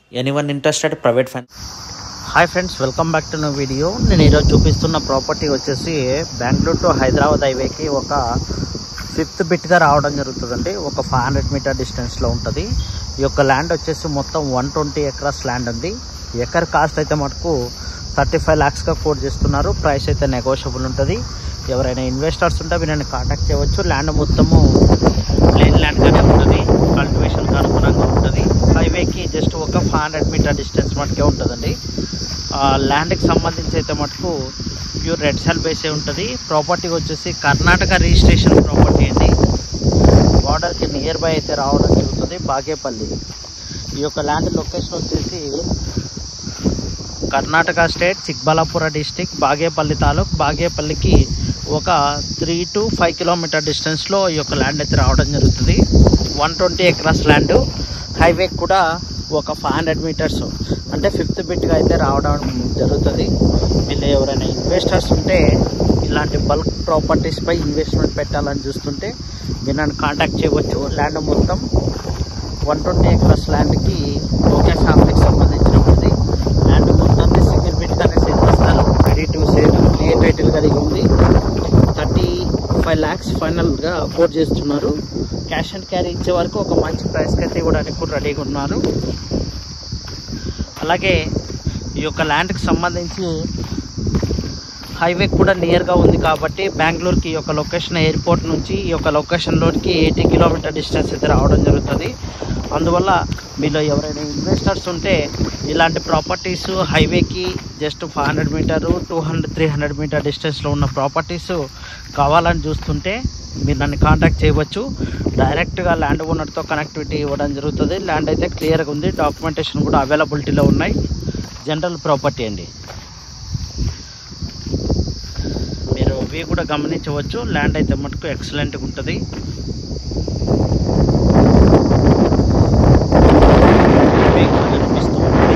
anyone interested private fine hi friends welcome back to no video నేను ఈరోజు చూపిస్తున్న property వచ్చేసి బెంగళూరు టు హైదరాబాద్ హైవేకి ఒక ఫిఫ్త్ బిట్గా రావడం జరుగుతుందండి ఒక ఫైవ్ హండ్రెడ్ మీటర్ డిస్టెన్స్లో ఉంటుంది ఈ యొక్క ల్యాండ్ వచ్చేసి మొత్తం వన్ ట్వంటీ ఎకరాస్ ల్యాండ్ ఉంది ఎకర్ కాస్ట్ అయితే మటుకు థర్టీ ఫైవ్ ల్యాక్స్గా కోట్ చేస్తున్నారు ప్రైస్ అయితే నెగోషియబుల్ ఉంటుంది ఎవరైనా ఇన్వెస్టర్స్ ఉంటే వీళ్ళని కాంటాక్ట్ చేయవచ్చు ల్యాండ్ మొత్తము ప్లేన్ ల్యాండ్గానే ఉంటుంది కల్టివేషన్కి అనుగుణంగా ఉంటుంది హైవేకి జస్ట్ ఒక ఫైవ్ హండ్రెడ్ మీటర్ డిస్టెన్స్ మటుకే ఉంటుందండి ఆ ల్యాండ్కి సంబంధించి అయితే మటుకు ప్యూర్ రెడ్ సెల్ బేసే ఉంటుంది ప్రాపర్టీ వచ్చేసి కర్ణాటక రిజిస్ట్రేషన్ ప్రాపర్టీ అండి బార్డర్కి నియర్ బై అయితే రావడం జరుగుతుంది బాగేపల్లి ఈ యొక్క ల్యాండ్ లొకేషన్ వచ్చేసి కర్ణాటక స్టేట్ చిక్బలాపుర డిస్టిక్ బాగేపల్లి తాలూక్ బాగేపల్లికి ఒక త్రీ టు ఫైవ్ కిలోమీటర్ డిస్టెన్స్లో ఈ యొక్క ల్యాండ్ అయితే రావడం జరుగుతుంది one twenty acres land highway కూడా ఒక ఫైవ్ హండ్రెడ్ మీటర్స్ అంటే ఫిఫ్త్ బిట్గా అయితే రావడం జరుగుతుంది వీళ్ళు ఎవరైనా ఇన్వెస్టర్స్ ఉంటే ఇలాంటి బల్క్ ప్రాపర్టీస్పై ఇన్వెస్ట్మెంట్ పెట్టాలని చూస్తుంటే మీరు నన్ను కాంటాక్ట్ చేయవచ్చు ల్యాండ్ మొత్తం వన్ ట్వంటీ ఎకరాస్ ల్యాండ్కి ఓకే ఫ్యామిలీకి సంబంధించినది ల్యాండ్ మొత్తాన్ని సింగిల్ బిట్గానే సేల్ చేస్తారు ready to sale clear title కలిగి ఉంది థర్టీ ఫైవ్ ల్యాక్స్ ఫైనల్గా అఫోర్డ్ చేస్తున్నారు క్యాష్ అండ్ క్యారీ ఇచ్చే వరకు ఒక మంచి ప్రైస్కి అయితే ఇవ్వడానికి కూడా రెడీగా ఉన్నారు అలాగే ఈ యొక్క ల్యాండ్కి సంబంధించి హైవే కూడా నియర్గా ఉంది కాబట్టి బెంగళూరుకి ఈ యొక్క లొకేషన్ ఎయిర్పోర్ట్ నుంచి ఈ యొక్క లొకేషన్లోకి ఎయిటీ కిలోమీటర్ డిస్టెన్స్ అయితే రావడం జరుగుతుంది అందువల్ల మీలో ఎవరైనా ఇన్వెస్టర్స్ ఉంటే ఇలాంటి ప్రాపర్టీస్ హైవేకి just five hundred metre two hundred three hundred metre డిస్టెన్స్లో ఉన్న ప్రాపర్టీస్ కావాలని చూస్తుంటే మీరు నన్ను కాంటాక్ట్ చేయవచ్చు డైరెక్ట్గా ల్యాండ్ ఓనర్తో కనెక్టివిటీ ఇవ్వడం జరుగుతుంది ల్యాండ్ అయితే క్లియర్గా ఉంది డాక్యుమెంటేషన్ కూడా అవైలబిలిటీలో ఉన్నాయి జనరల్ ప్రాపర్టీ అండి మీరు ఇవి కూడా గమనించవచ్చు ల్యాండ్ అయితే మటుకు ఎక్సలెంట్గా ఉంటుంది హైవే కూడా కనిపిస్తూ ఉంటుంది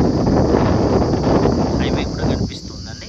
హైవే కూడా కనిపిస్తుందండి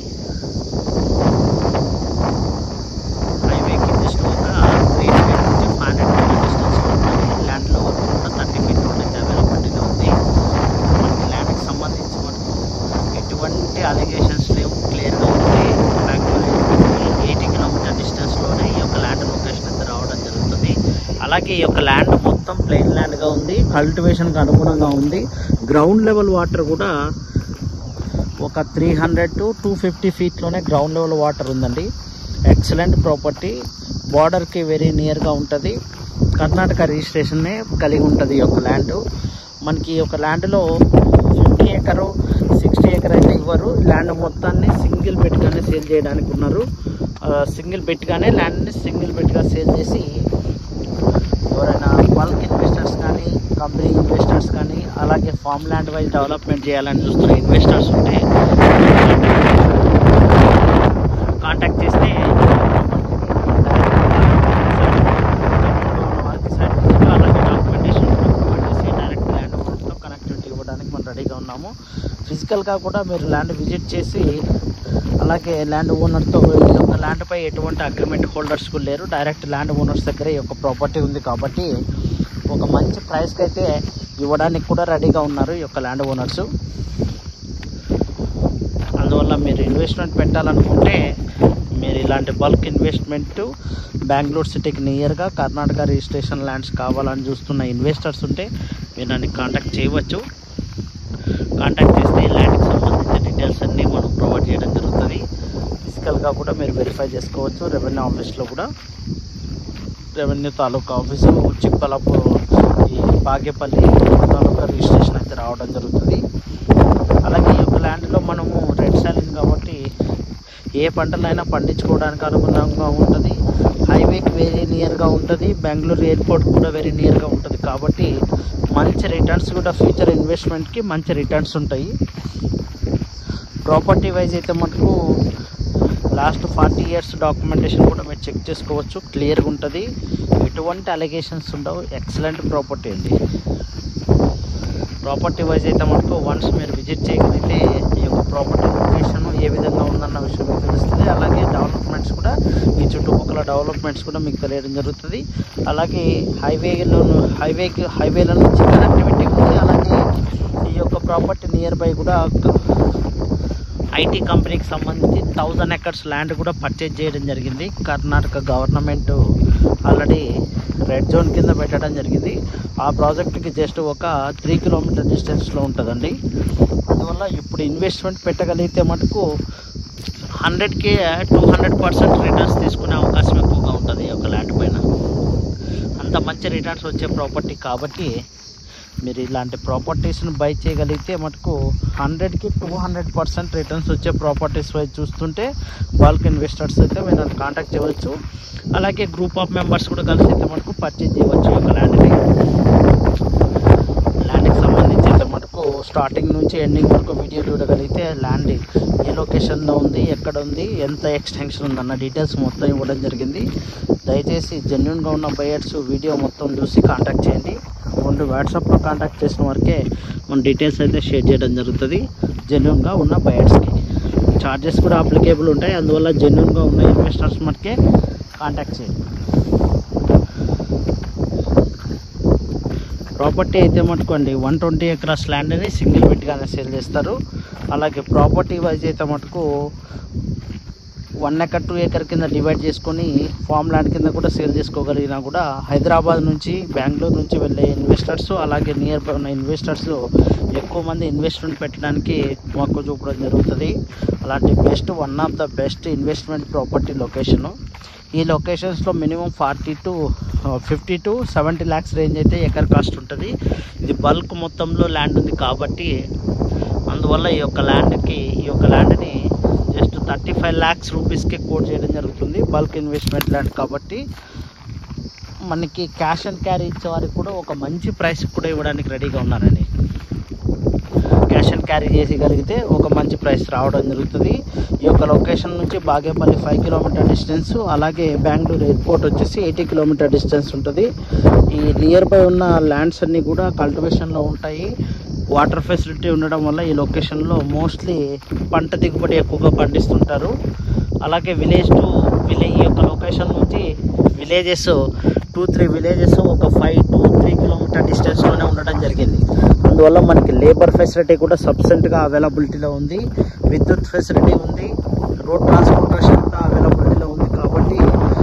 హైవేకి జస్ట్ ఒక త్రీ హండ్రెడ్ నుంచి ఫైవ్ హండ్రెడ్ మీటర్ డిస్టెన్స్లో ఉంటుంది ల్యాండ్లో వరకు కూడా థర్టీ ఫీట్ రోడ్ అయితే అవైలబిలిటీగా ఉంది మనకి ల్యాండ్కి సంబంధించి మనకు ఎటువంటి అలిగేషన్స్ లేవు క్లియర్గా ఉంది బెంగళూరు ఎయిటీ కిలోమీటర్ డిస్టెన్స్లోనే ఈ యొక్క ల్యాండ్ లొకేషన్ అయితే రావడం జరుగుతుంది అలాగే ఈ యొక్క ల్యాండ్ మొత్తం ప్లెయిన్ ల్యాండ్గా ఉంది కల్టివేషన్కి అనుగుణంగా ఉంది గ్రౌండ్ లెవెల్ వాటర్ కూడా ఒక three hundred to two fifty ఫీట్లోనే గ్రౌండ్ లెవెల్ వాటర్ ఉందండి ఎక్సలెంట్ ప్రాపర్టీ బార్డర్కి వెరీ నియర్గా ఉంటుంది కర్ణాటక రిజిస్ట్రేషన్నే కలిగి ఉంటుంది ఈ యొక్క ల్యాండ్ మనకి ఈ యొక్క ల్యాండ్లో ఫిఫ్టీ ఎకరు సిక్స్టీ ఎకర్ అయితే ఇవ్వరు ల్యాండ్ మొత్తాన్ని సింగిల్ బెట్గానే సేల్ చేయడానికి ఉన్నారు సింగిల్ బెట్గానే ల్యాండ్ని సింగిల్ బెట్గా సేల్ చేసి ఎవరైనా బల్క్ ఇన్వెస్టర్స్ కానీ కంపెనీ ఇన్వెస్టర్స్ కానీ అలాగే ఫామ్ ల్యాండ్ వైజ్ డెవలప్మెంట్ చేయాలని చూస్తున్న ఇన్వెస్టర్స్ ఉంటే కాంటాక్ట్ చేస్తే అలాగే డాక్యుమెంటేషన్ ప్రొవైడ్ చేసి డైరెక్ట్ ల్యాండ్ ఓనర్తో కనెక్టివిటీ ఇవ్వడానికి మనం రెడీగా ఉన్నాము ఫిజికల్గా కూడా మీరు ల్యాండ్ విజిట్ చేసి అలాగే ల్యాండ్ ఓనర్తో ఈ యొక్క ల్యాండ్పై ఎటువంటి అగ్రిమెంట్ హోల్డర్స్ కూడా లేరు డైరెక్ట్ ల్యాండ్ ఓనర్స్ దగ్గర ఈ యొక్క ప్రాపర్టీ ఉంది కాబట్టి ఒక మంచి ప్రైస్కి అయితే ఇవ్వడానికి కూడా రెడీగా ఉన్నారు ఈ యొక్క ల్యాండ్ ఓనర్స్ అందువల్ల మీరు ఇన్వెస్ట్మెంట్ పెట్టాలనుకుంటే మీరు ఇలాంటి బల్క్ ఇన్వెస్ట్మెంట్ బెంగళూరు సిటీకి నియర్గా కర్ణాటక రిజిస్ట్రేషన్ ల్యాండ్స్ కావాలని చూస్తున్న ఇన్వెస్టర్స్ ఉంటే మీరు నన్ను కాంటాక్ట్ చేయవచ్చు కాంటాక్ట్ చేస్తే ఈ ల్యాండ్కి సంబంధించిన డీటెయిల్స్ అన్నీ మనం ప్రొవైడ్ చేయడం జరుగుతుంది ఫిజికల్గా కూడా మీరు వెరిఫై చేసుకోవచ్చు రెవెన్యూ ఆఫీస్లో కూడా రెవెన్యూ తాలూకా ఆఫీసు చిక్కలాపూర్ ఈ బాగేపల్లి తాలూకా రిజిస్ట్రేషన్ అయితే రావడం జరుగుతుంది అలాగే ఈ యొక్క ల్యాండ్లో మనము రెడ్ సాలిన్ కాబట్టి ఏ పంటలైనా పండించుకోవడానికి అనుగుణంగా ఉంటుంది హైవేకి వెరీ నియర్గా ఉంటుంది బెంగళూరు ఎయిర్పోర్ట్ కూడా వెరీ నియర్గా ఉంటుంది కాబట్టి మంచి రిటర్న్స్ కూడా ఫ్యూచర్ ఇన్వెస్ట్మెంట్కి మంచి రిటర్న్స్ ఉంటాయి ప్రాపర్టీ వైజ్ అయితే మనకు లాస్ట్ ఫార్టీ ఇయర్స్ డాక్యుమెంటేషన్ కూడా మీరు చెక్ చేసుకోవచ్చు క్లియర్గా ఉంటుంది ఎటువంటి అలిగేషన్స్ ఉండవు ఎక్సలెంట్ ప్రాపర్టీ అండి ప్రాపర్టీ వైజ్ అయితే మనకు వన్స్ మీరు విజిట్ చేయగలిగితే ఈ యొక్క ప్రాపర్టీ లొకేషన్ ఏ విధంగా ఉందన్న విషయం మీకు తెలుస్తుంది అలాగే డెవలప్మెంట్స్ కూడా ఈ చుట్టుపక్కల డెవలప్మెంట్స్ కూడా మీకు తెలియడం జరుగుతుంది అలాగే హైవేలో హైవేకి హైవేల నుంచి కనెక్టివిటీ ఉంది అలాగే ఈ యొక్క ప్రాపర్టీ నియర్ బై కూడా ఐటీ కంపెనీకి సంబంధించి థౌజండ్ ఎకర్స్ ల్యాండ్ కూడా పర్చేజ్ చేయడం జరిగింది Karnataka government already red zone కింద పెట్టడం జరిగింది ఆ ప్రాజెక్ట్కి జస్ట్ ఒక త్రీ కిలోమీటర్ డిస్టెన్స్లో ఉంటుందండి అందువల్ల ఇప్పుడు ఇన్వెస్ట్మెంట్ పెట్టగలిగితే మటుకు హండ్రెడ్కి టూ హండ్రెడ్ పర్సెంట్ రిటర్న్స్ తీసుకునే అవకాశం ఎక్కువగా ఉంటుంది ఒక ల్యాండ్ పైన అంత మంచి రిటర్న్స్ వచ్చే ప్రాపర్టీ కాబట్టి మీరు ఇలాంటి ప్రాపర్టీస్ని బై చేయగలిగితే మటుకు హండ్రెడ్కి టూ హండ్రెడ్ పర్సెంట్ రిటర్న్స్ వచ్చే ప్రాపర్టీస్ వైపు చూస్తుంటే బల్క్ ఇన్వెస్టర్స్ అయితే మీరు కాంటాక్ట్ చేయవచ్చు అలాగే గ్రూప్ ఆఫ్ మెంబర్స్ కూడా కలిసి అయితే మటుకు పర్చేజ్ చేయవచ్చు ఈ యొక్క ల్యాండ్ని ల్యాండ్కి సంబంధించి అయితే మటుకు స్టార్టింగ్ నుంచి ఎండింగ్ వరకు వీడియో చూడగలిగితే ల్యాండ్ ఏ లొకేషన్లో ఉంది ఎక్కడ ఉంది ఎంత ఎక్స్టెన్షన్ ఉంది అన్న డీటెయిల్స్ మొత్తం ఇవ్వడం జరిగింది దయచేసి జెన్యున్గా ఉన్న బయర్స్ వీడియో మొత్తం చూసి కాంటాక్ట్ చేయండి ఓన్లీ వాట్సాప్లో కాంటాక్ట్ చేసిన వరకే మన డీటెయిల్స్ అయితే షేర్ చేయడం జరుగుతుంది జెన్యున్గా ఉన్న బయర్స్కి ఛార్జెస్ కూడా అప్లికేబుల్ ఉంటాయి అందువల్ల జెన్యున్గా ఉన్న ఇన్వెస్టర్స్ మటుకే కాంటాక్ట్ చేయండి ప్రాపర్టీ అయితే మటుకోండి వన్ ట్వంటీ ఎకరాస్ ల్యాండ్ని సింగిల్ బిట్గానే సేల్ చేస్తారు అలాగే ప్రాపర్టీ వైజ్ అయితే మటుకు వన్ ఎకర్ టూ ఎకర్ కింద డివైడ్ చేసుకొని ఫామ్ ల్యాండ్ కింద కూడా సేల్ చేసుకోగలిగినా కూడా హైదరాబాద్ నుంచి బెంగళూరు నుంచి వెళ్ళే ఇన్వెస్టర్స్ అలాగే నియర్ బై ఉన్న ఇన్వెస్టర్స్ ఎక్కువ మంది ఇన్వెస్ట్మెంట్ పెట్టడానికి మొక్కు చూపడం జరుగుతుంది అలాంటి best one of the best investment property location ఈ లొకేషన్స్లో minimum forty to fifty to seventy lakhs range అయితే ఎకర్ కాస్ట్ ఉంటుంది ఇది బల్క్ మొత్తంలో ల్యాండ్ ఉంది కాబట్టి అందువల్ల ఈ యొక్క ల్యాండ్కి ఈ యొక్క ల్యాండ్ని జస్ట్ థర్టీ ఫైవ్ ల్యాక్స్ రూపీస్కి కోట్ చేయడం జరుగుతుంది బల్క్ ఇన్వెస్ట్మెంట్ ల్యాండ్ కాబట్టి మనకి క్యాష్ అండ్ క్యారీ ఇచ్చే వారికి కూడా ఒక మంచి ప్రైస్ కూడా ఇవ్వడానికి రెడీగా ఉన్నారండి క్యాష్ అండ్ క్యారీ చేసేయగలిగితే ఒక మంచి ప్రైస్ రావడం జరుగుతుంది ఈ యొక్క లొకేషన్ నుంచి బాగేపల్లి ఫైవ్ కిలోమీటర్ డిస్టెన్స్ అలాగే బెంగళూరు ఎయిర్పోర్ట్ వచ్చేసి ఎయిటీ కిలోమీటర్ డిస్టెన్స్ ఉంటుంది ఈ నియర్ బై ఉన్న ల్యాండ్స్ అన్నీ కూడా కల్టివేషన్లో ఉంటాయి వాటర్ ఫెసిలిటీ ఉండడం వల్ల ఈ లొకేషన్లో మోస్ట్లీ పంట దిగుబడి ఎక్కువగా పండిస్తుంటారు అలాగే విలేజ్ టు విలేజ్ ఈ యొక్క లొకేషన్ నుంచి విలేజెస్ టూ త్రీ విలేజెస్ ఒక ఫైవ్ టు త్రీ కిలోమీటర్ డిస్టెన్స్లోనే ఉండడం జరిగింది అందువల్ల మనకి లేబర్ ఫెసిలిటీ కూడా సబ్సెంట్గా అవైలబిలిటీలో ఉంది విద్యుత్ ఫెసిలిటీ ఉంది రోడ్ ట్రాన్స్పోర్టేషన్ కూడా అవైలబిలిటీలో ఉంది కాబట్టి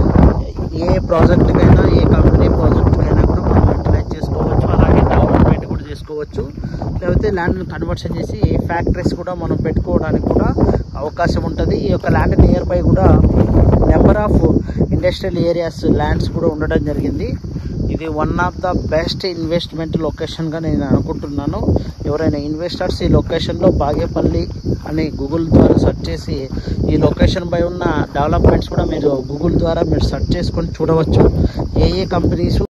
ఏ ప్రాజెక్టుకైనా ఏ కంపెనీ ప్రాజెక్టుకైనా కూడా మనం యూటిలైజ్ చేసుకోవచ్చు అలాగే డెవలప్మెంట్ కూడా చేసుకోవచ్చు లేకపోతే ల్యాండ్ని కన్వర్షన్ చేసి ఫ్యాక్టరీస్ కూడా మనం పెట్టుకోవడానికి కూడా అవకాశం ఉంటుంది ఈ యొక్క ల్యాండ్ నియర్ బై కూడా number of industrial areas lands కూడా ఉండడం జరిగింది ఇది one of the best investment లొకేషన్గా నేను అనుకుంటున్నాను ఎవరైనా ఇన్వెస్టర్స్ ఈ లొకేషన్లో బాగేపల్లి అని గూగుల్ ద్వారా సెర్చ్ చేసి ఈ లొకేషన్ పై ఉన్న డెవలప్మెంట్స్ కూడా మీరు గూగుల్ ద్వారా మీరు సెర్చ్ చేసుకొని చూడవచ్చు ఏ ఏ కంపెనీస్